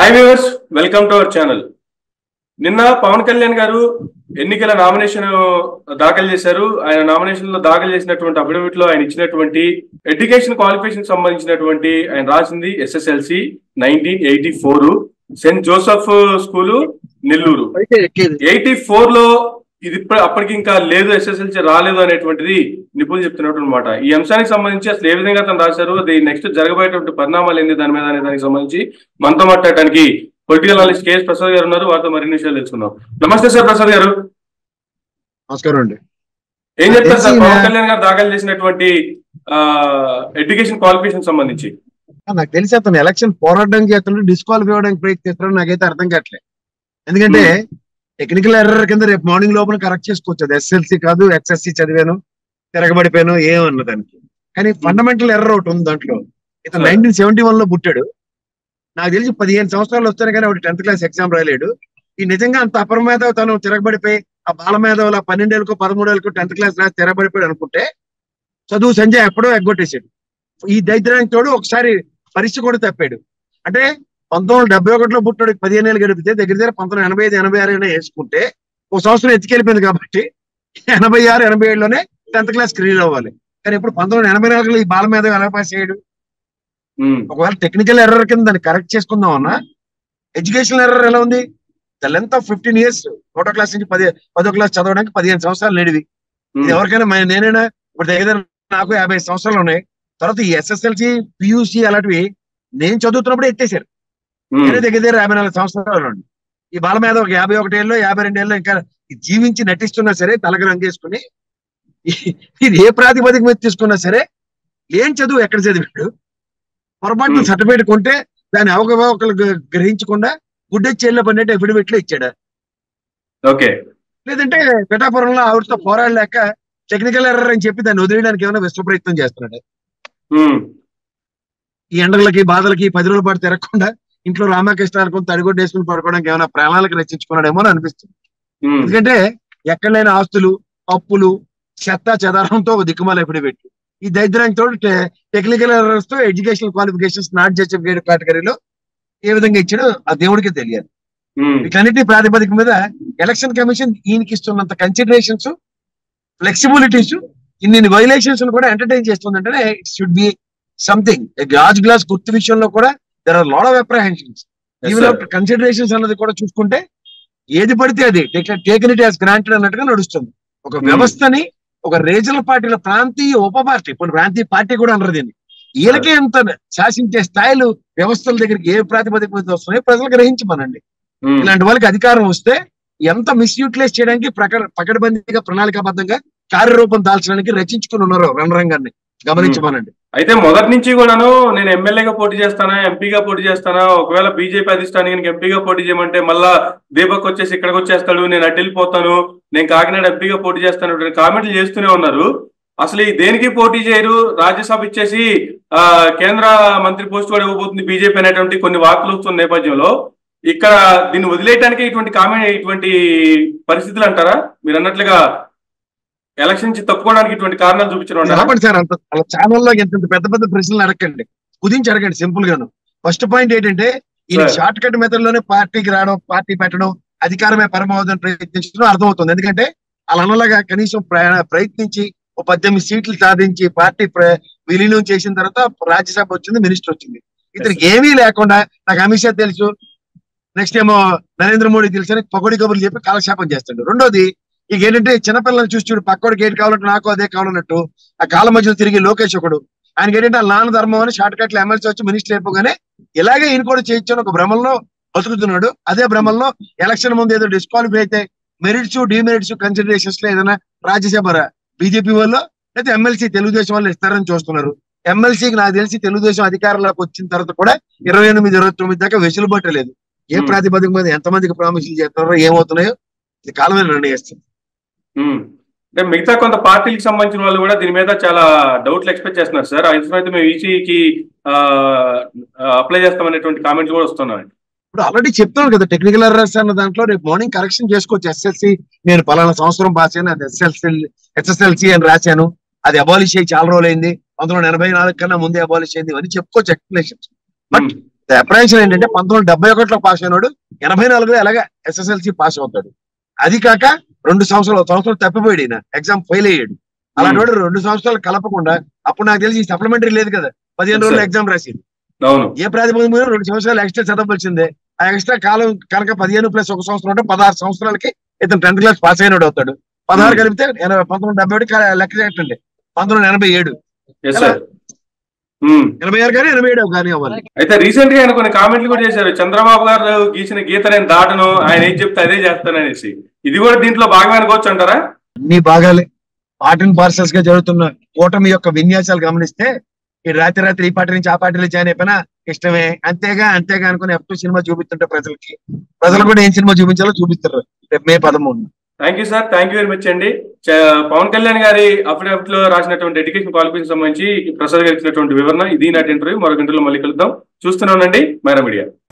Hi viewers welcome to our channel నిన్న పవన్ కళ్యాణ్ గారు ఎన్నికల నామినేషన్ దాఖలు చేశారు ఆయన నామినేషన్ లో దాఖలు చేసినటువంటి అఫిడవిట్ లో ఆయన ఇచ్చినటువంటి ఎడ్యుకేషన్ క్వాలిఫికేషన్ సంబంధించినటువంటి ఆయన రాసింది SSLC nineteen eighty four saint Joseph school Nellore అయితే ఎక్కేది ఎయిటీ ఫోర్ లో ఇది ఇప్పటి అప్పటికి ఇంకా లేదు ఎస్ఎస్ఎల్సి రాలేదు అనేటువంటిది నిపుణులు చెప్తున్నట్టు అనమాట ఈ అంశానికి సంబంధించి అసలు ఏ విధంగా తను రాశారు అది నెక్స్ట్ జరగబోయేటువంటి పరిణామాలు ఏంది దాని మీద అనే దానికి సంబంధించి మనతో మాట్లాడడానికి పొలిటికల్ అనలిస్ట్ కేఎస్ ప్రసాద్ గారు ఉన్నారు వారితో మరిన్ని విషయాలు తెలుసుకుందాం నమస్తే సార్ ప్రసాద్ గారు నమస్కారం అండి ఏం చెప్తారు సార్ తెలిసి పవన్ నా- కళ్యాణ్ గారు దాఖలు చేసినటువంటి ఎడ్యుకేషన్ క్వాలిఫికేషన్ సంబంధించి నాకు తెలిసి అతను ఎలక్షన్ పోరాడడానికి అతను డిస్క్వాలిఫై అవ్వడానికి ప్రయత్నిస్తున్నాడు నాకైతే అర్థం కావట్లేదు ఎందుకంటే టెక్నికల్ ఎర్రర్ కింద రేపు మార్నింగ్ లోపల కరెక్ట్ చేసుకోవచ్చు అది ఎస్ఎల్సి కాదు ఎక్స్ఎస్సి చదివాను తిరగబడిపోయాను ఏమన్న దానికి కానీ ఫండమెంటల్ ఎర్రర్ ఒకటి ఉంది దాంట్లో ఇతను Sure. నైన్టీన్ సెవెంటీ వన్ లో పుట్టాడు నాకు తెలిసి పదిహేను సంవత్సరాలు వస్తాను కానీ ఒకటి టెన్త్ క్లాస్ ఎగ్జామ్ రాయలేడు ఈ నిజంగా అంత అపరమేధ తను తిరగబడిపోయి ఆ బాల మేధావుల పన్నెండేళ్ళకు పదమూడేళ్ళకు టెన్త్ క్లాస్ రాసి తిరగబడిపోయాడు అనుకుంటే చదువు సంజయ్ ఎప్పుడో ఎగ్గొట్టేశాడు ఈ దైత్యానికి తోడు ఒకసారి పరీక్ష కూడా తప్పాడు అంటే పంతొమ్మిది వందల డెబ్బై ఒకటిలో పుట్టాడు పదిహేను ఏళ్ళు గడిపితే దగ్గర దగ్గర పంతొమ్మిది వందల ఎనభై ఐదు ఎనభై ఆరు అయినా వేసుకుంటే ఒక సంవత్సరం ఎత్తుకెళ్ళిపోయింది కాబట్టి ఎనభై ఆరు ఎనభై ఏడులోనే టెన్త్ క్లాస్ క్లియర్ అవ్వాలి కానీ ఇప్పుడు పంతొమ్మిది వందల ఎనభై నాలుగులో ఈ బాల మీద ఎలా పాస్ చేయడు ఉమ్, ఒకవేళ టెక్నికల్ ఎర్రర్ కింద దాన్ని కరెక్ట్ చేసుకుందాం అన్నా ఎడ్యుకేషనల్ ఎర్రర్ ఎలా ఉంది the length of fifteen years ఒకటో క్లాస్ నుంచి పది పదో క్లాస్ చదవడానికి పదిహేను సంవత్సరాలు నేడివి ఉమ్, ఇది ఎవరికైనా మన- నేనైనా ఇప్పుడు దగ్గర దగ్గర నాకు యాభై సంవత్సరాలు ఉన్నాయి తర్వాత ఈ ఎస్ఎస్ఎల్సి పియూసి అలాంటివి నేను చదువుతున్నప్పుడు ఎత్తేసారు ఉమ్, నేనే దగ్గర దగ్గర యాభై నాలుగు సంవత్సరాలు ఉండి ఈ బాల మీద ఒక యాభై ఒకటి ఏళ్ళు యాభై రెండు ఏళ్ళు ఇంకా జీవించి నటిస్తున్నా సరే తలకి రంగేసుకుని ఈ- ఇది ఏ ప్రాతిపదిక మీద తీసుకున్నా సరే ఏం చదువు ఎక్కడ చదివాడు పొరపాటున Hmm. సర్టిఫికేట్ కొంటే దాని అవకతవకలు గ్ర- గ్రహించకుండా గుడ్డెచ్చి చెల్లె పడినట్టు ఎఫిడవిట్ లో ఇచ్చాడు ఓకే లేదంటే పిఠాపురంలో ఆవిడతో పోరాడలేక టెక్నికల్ ఎర్రర్ అని చెప్పి దాన్ని వదిలేయడానికి ఏమైనా విశ్వ ప్రయత్నం చేస్తున్నాడు ఉమ్, ఈ ఎండలకి బాధలకి పది రోజుల పాటు తిరగకుండా ఇంట్లో రామకృష్ణ అనుకుని తడిగొడ్డ వేసుకుని పడుకోవడానికి ఏమైనా ప్రణాళిక రచించుకున్నాడేమో అని అనిపిస్తుంది ఉమ్, ఎందుకంటే ఎక్కడైనా ఆస్తులు అప్పులు చెత్త చెదారంతో ఒక దిక్కుమాల ఎప్పుడు పెట్టి ఈ దరిద్రానికి తోడు టెక్నికల్ ఎర్రర్స్ తో ఎడ్యుకేషనల్ క్వాలిఫికేషన్స్ నాట్ జస్టిఫికేట్ కేటగిరీలో ఏ విధంగా ఇచ్చాడో ఆ దేవుడికి తెలియాలి ఉమ్, వీటన్నిటి ప్రాతిపదిక మీద ఎలక్షన్ కమిషన్ ఈయనకి ఇస్తున్నంత కన్సిడరేషన్స్ ఫ్లెక్సిబిలిటీస్ ఇన్ని వైలేషన్స్ కూడా ఎంటర్టైన్ చేస్తుందంటే ఇట్ షుడ్ బి సంథింగ్ గాజ్ గ్లాస్ గుర్తు విషయంలో కూడా there are lot of apprehensions Yes, even sir. Considerations అన్నది కూడా చూసుకుంటే ఏది పడితే అది టేకన్ ఇట్ యాజ్ గ్రాంటెడ్ అన్నట్టుగా నడుస్తుంది ఒక Hmm. వ్యవస్థని ఒక రీజనల్ పార్టీల ప్రాంతీయ ఉప పార్టీ ఇప్పుడు ప్రాంతీయ పార్టీ కూడా అనరు దీన్ని వీళ్ళకే ఎంత శాసించే స్థాయిలు వ్యవస్థల దగ్గరికి ఏ ప్రాతిపదిక మీద వస్తున్నాయో ప్రజలు గ్రహించమనండి ఉమ్, ఇలాంటి వాళ్ళకి అధికారం వస్తే ఎంత మిస్యూటిలైజ్ చేయడానికి ప్రక పకడ్బందీగా ప్రణాళికాబద్ధంగా కార్యరూపం దాల్చడానికి రచించుకుని ఉన్నారు రణరంగాన్ని గమనించమనండి అయితే మొదటి నుంచి కూడాను నేను ఎమ్మెల్యేగా పోటీ చేస్తానా ఎంపీగా పోటీ చేస్తానా ఒకవేళ బీజేపీ అధిష్టానికి ఎంపీగా పోటీ చేయమంటే మళ్ళా దీపక్ వచ్చేసి ఇక్కడికి వచ్చేస్తాడు నేను అటు వెళ్ళిపోతాను నేను కాకినాడ ఎంపీగా పోటీ చేస్తాను కామెంట్లు చేస్తూనే ఉన్నారు అసలు ఈ దేనికి పోటీ చేయరు రాజ్యసభ ఇచ్చేసి ఆ కేంద్ర మంత్రి పోస్ట్ కూడా ఇవ్వబోతుంది బీజేపీ అనేటువంటి కొన్ని వార్తలు వస్తున్న నేపథ్యంలో ఇక్కడ దీన్ని వదిలేయటానికి ఇటువంటి కామెంట్ ఇటువంటి పరిస్థితులు అంటారా మీరు అన్నట్లుగా ఎలక్షన్ నుంచి తప్పుకోవడానికి ఇటువంటి కారణాలు చూపించడం అంటారా? రాబడి సార్ అంత అలా ఛానల్లో ఎంత ఇంత పెద్ద పెద్ద ప్రశ్నలు అడగండి కుదించి అడగండి సింపుల్ గాను ఫస్ట్ పాయింట్ ఏంటంటే ఈ Sir. షార్ట్ కట్ మెథడ్ లోనే పార్టీకి రావడం పార్టీ పెట్టడం అధికారమే పరమావధం ప్రయత్నించడం అర్థమవుతుంది ఎందుకంటే అలా అనలాగా కనీసం ప్రయా- ప్రయత్నించి ఓ పద్దెనిమిది సీట్లు సాధించి పార్టీ ప్ర- విలీనం చేసిన తర్వాత రాజ్యసభ వచ్చింది మినిస్టర్ వచ్చింది ఇతనికి ఏమీ లేకుండా నాకు అమిత్ షా తెలుసు నెక్స్ట్ ఏమో నరేంద్ర మోడీ తెలుసు అని పకోడి కబుర్లు చెప్పి కాలక్షేపం చేస్తాడు రెండోది ఇక ఏంటంటే చిన్నపిల్లల్ని చూసి చూడు పక్కోడికి ఏది కావాలంటే నాకు అదే కావాలన్నట్టు ఆ కాళ్ళ మధ్యలో తిరిగి లోకేష్ ఒకడు ఆయనకి ఏంటంటే ఆ నాన్న ధర్మం అని షార్ట్ కట్లు ఎమ్మెల్సీ వచ్చి మినిస్టర్ అయిపోగానే ఇలాగే ఈయన కూడా చేయొచ్చు ఒక భ్రమంలో బతుకుతున్నాడు అదే భ్రమంలో ఎలక్షన్ ముందు ఏదో డిస్క్వాలిఫై అయితే మెరిట్స్ డిమెరిట్స్ కన్సిడరేషన్స్ లో ఏదైనా రాజ్యసభ బీజేపీ వాళ్ళు లేదా ఎమ్మెల్సీ తెలుగుదేశం వాళ్ళు ఇస్తారని చూస్తున్నారు ఎమ్మెల్సీకి నాకు తెలిసి తెలుగుదేశం అధికారంలోకి వచ్చిన తర్వాత కూడా ఇరవై ఎనిమిది ఇరవై తొమ్మిది దాకా వెసులుబాటు లేదు ఏ Hmm. ప్రాతిపదిక మీద ఎంతమందికి ప్రామిసులు చేస్తున్నారో ఏమవుతున్నాయో ఇది కాలమే నిర్ణయిస్తుంది ఉమ్. అంటే మిగతా కొంత పార్టీలకు సంబంధించిన వాళ్ళు కూడా దీని మీద చాలా డౌట్లు ఎక్స్పెక్ట్ చేస్తున్నారు సార్ అయితే మేము ఈసీకి అప్లై చేస్తామనేటువంటి కామెంట్స్ కూడా వస్తున్నాయి ఇప్పుడు ఆల్రెడీ చెప్తాను కదా టెక్నికల్ ఎర్రర్స్ అన్న దాంట్లో రేపు మార్నింగ్ కరెక్షన్ చేసుకోవచ్చు ఎస్ఎస్సి నేను పలానా సంవత్సరం పాస్ అయినా అది ఎస్ఎల్సి ఎస్ఎస్ఎల్సి అని రాశాను అది అబాలిష్ అయ్యి చాలా రోజులు అయింది పంతొమ్మిది వందల ఎనభై నాలుగు కన్నా ముందే అబాలిష్ అయింది అని చెప్పుకోవచ్చు ఎక్స్ప్లెనేషన్స్ But అప్రహెన్షన్ ఏంటంటే పంతొమ్మిది వందల డెబ్బై ఒకటిలో పాస్ అయినాడు ఎనభై నాలుగులో ఎలాగ ఎస్ఎస్ఎల్సి పాస్ అవుతాడు అది కాక రెండు సంవత్సరాలు ఒక సంవత్సరం తప్పిపోయాడు ఈయన ఎగ్జామ్ ఫెయిల్ అయ్యాడు అలాంటి వాడు రెండు సంవత్సరాలు కలపకుండా అప్పుడు నాకు తెలిసి సప్లిమెంటరీ లేదు కదా పదిహేను రోజులు Sir. ఎగ్జామ్ రాసింది అవును ఏ ప్రాతిపదిక మీద రెండు సంవత్సరాలు ఎక్స్ట్రా చదవవలసిందే ఆ ఎక్స్ట్రా కాలం కనుక పదిహేను ప్లస్ ఒక సంవత్సరం అంటే పదహారు సంవత్సరాలకి ఇతను టెన్త్ క్లాస్ పాస్ అయినాడు అవుతాడు పదహారు Hmm. కలిపితే ఎనభై పంతొమ్మిది డెబ్బై ఒకటి కా- లెక్క చేయటండి పంతొమ్మిది వందల ఎనభై ఏడు ఎస్ ఎలా? Sir um. ఎనభై ఆరు కానీ ఎనభై ఏడు కానీ అవ్వాలి అయితే రీసెంట్ గా ఆయన కొన్ని కామెంట్లు కూడా చేశారు చంద్రబాబు గారు గీసిన గీత నేను దాటను ఆయన ఏం చెప్తే అదే చేస్తాననేసి ఇది కూడా దీంట్లో భాగమే అనుకోవచ్చు అంటారా అన్ని భాగాలే పార్ట్ అండ్ పార్సల్స్ గా జరుగుతున్న కూటమి యొక్క విన్యాసాలు గమనిస్తే ఈ రాత్రి రాత్రి ఈ పార్టీ నుంచి ఆ పార్టీలో జాయిన్ అయిపోయినా ఇష్టమే అంతేగా అంతేగా అనుకుని ఎఫ్ సినిమా చూపిస్తుంటే ప్రజలకి ప్రజలు కూడా ఏం సినిమా చూపించాలో చూపిస్తారు రేపు మే పదమూడు thank you sir thank you very much అండి చ- పవన్ కళ్యాణ్ గారి అఫిడవిట్ లో రాసినటువంటి ఎడ్యుకేషన్ క్వాలిఫికేషన్ సంబంధించి ప్రసాద్ గారు ఇచ్చినటువంటి వివరణ ఇది నాటి ఇంటర్వ్యూ మరొక ఇంటర్వ్యూలో మళ్ళీ కలుద్దాం చూస్తూనే ఉండండి మైరా మీడియా